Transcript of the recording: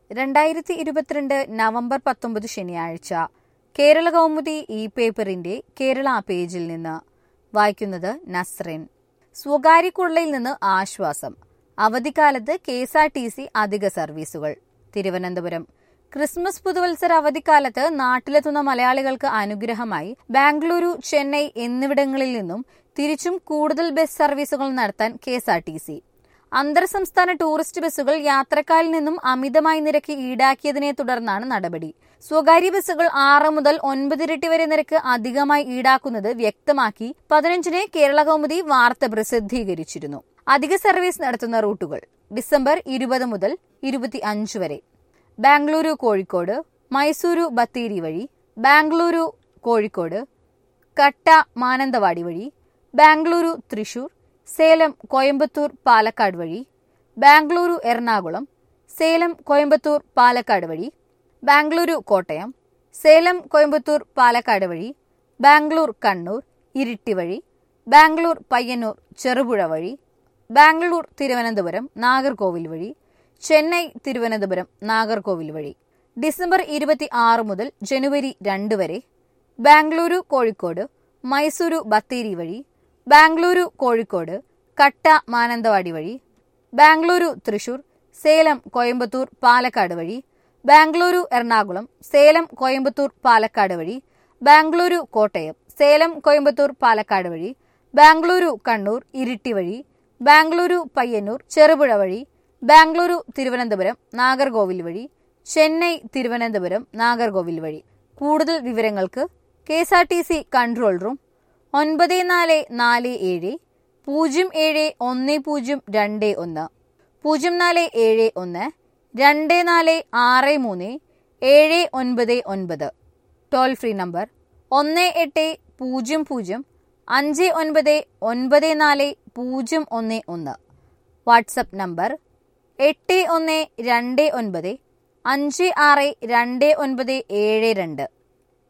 രണ്ടായിരത്തി ഇരുപത്തിരണ്ട് നവംബർ പത്തൊമ്പത് ശനിയാഴ്ച കേരള കൗമുദി ഇ പേപ്പറിന്റെ കേരള പേജിൽ നിന്ന് വായിക്കുന്നത് നസ്റിൻ സ്വകാര്യ കൊള്ളയിൽ നിന്ന് ആശ്വാസം അവധിക്കാലത്ത് K S R T C അധിക സർവീസുകൾ തിരുവനന്തപുരം ക്രിസ്മസ് പുതുവത്സര അവധിക്കാലത്ത് നാട്ടിലെത്തുന്ന മലയാളികൾക്ക് അനുഗ്രഹമായി ബാംഗ്ലൂരു ചെന്നൈ എന്നിവിടങ്ങളിൽ നിന്നും തിരിച്ചും കൂടുതൽ ബസ് സർവീസുകൾ നടത്താൻ K S R T C അന്തർ സംസ്ഥാന ടൂറിസ്റ്റ് ബസ്സുകൾ യാത്രക്കാരിൽ നിന്നും അമിതമായി നിരക്ക് ഈടാക്കിയതിനെ തുടർന്നാണ് നടപടി സ്വകാര്യ ബസ്സുകൾ ആറ് മുതൽ ഒൻപത് ഇരട്ടി വരെ നിരക്ക് അധികമായി ഈടാക്കുന്നത് വ്യക്തമാക്കി പതിനഞ്ചിന് കേരള കൗമുദി വാർത്ത പ്രസിദ്ധീകരിച്ചിരുന്നു അധിക സർവീസ് നടത്തുന്ന റൂട്ടുകൾ ഡിസംബർ ഇരുപത് മുതൽ ഇരുപത്തി അഞ്ച് വരെ ബാംഗ്ലൂരു കോഴിക്കോട് മൈസൂരു ബത്തേരി വഴി ബാംഗ്ലൂരു കോഴിക്കോട് കട്ട മാനന്തവാടി വഴി ബാംഗ്ലൂരു തൃശൂർ സേലം കോയമ്പത്തൂർ പാലക്കാട് വഴി ബാംഗ്ലൂരു എറണാകുളം സേലം കോയമ്പത്തൂർ പാലക്കാട് വഴി ബാംഗ്ലൂരു കോട്ടയം സേലം കോയമ്പത്തൂർ പാലക്കാട് വഴി ബാംഗ്ലൂർ കണ്ണൂർ ഇരിട്ടി വഴി ബാംഗ്ലൂർ പയ്യന്നൂർ ചെറുപുഴ വഴി ബാംഗ്ലൂർ തിരുവനന്തപുരം നാഗർകോവിൽ വഴി ചെന്നൈ തിരുവനന്തപുരം നാഗർകോവിൽ വഴി ഡിസംബർ ഇരുപത്തി ആറ് മുതൽ ജനുവരി രണ്ട് വരെ ബാംഗ്ലൂരു കോഴിക്കോട് മൈസൂരു ബത്തേരി വഴി ബാംഗ്ലൂരു കോഴിക്കോട് കട്ട മാനന്തവാടി വഴി ബാംഗ്ലൂരു തൃശൂർ സേലം കോയമ്പത്തൂർ പാലക്കാട് വഴി ബാംഗ്ലൂരു എറണാകുളം സേലം കോയമ്പത്തൂർ പാലക്കാട് വഴി ബാംഗ്ലൂരു കോട്ടയം സേലം കോയമ്പത്തൂർ പാലക്കാട് വഴി ബാംഗ്ലൂരു കണ്ണൂർ ഇരിട്ടി വഴി ബാംഗ്ലൂരു പയ്യന്നൂർ ചെറുപുഴ വഴി ബാംഗ്ലൂരു തിരുവനന്തപുരം നാഗർകോവിൽ വഴി ചെന്നൈ തിരുവനന്തപുരം നാഗർകോവിൽ വഴി കൂടുതൽ വിവരങ്ങൾക്ക് K S R T C control room ഒൻപത് നാല് നാല് ഏഴ് പൂജ്യം ഏഴ് ഒന്ന് പൂജ്യം രണ്ട് ഒന്ന് പൂജ്യം നാല് ഏഴ് ഒന്ന് രണ്ട് നാല് ആറ് മൂന്ന് ഏഴ് ഒൻപത് ഒൻപത് ടോൾ ഫ്രീ നമ്പർ ഒന്ന് എട്ട് പൂജ്യം പൂജ്യം അഞ്ച് ഒൻപത് ഒൻപത് നാല് പൂജ്യം ഒന്ന് ഒന്ന് വാട്സപ്പ് നമ്പർ എട്ട് ഒന്ന് രണ്ട് ഒൻപത് അഞ്ച് ആറ് രണ്ട് ഒൻപത് ഏഴ് രണ്ട്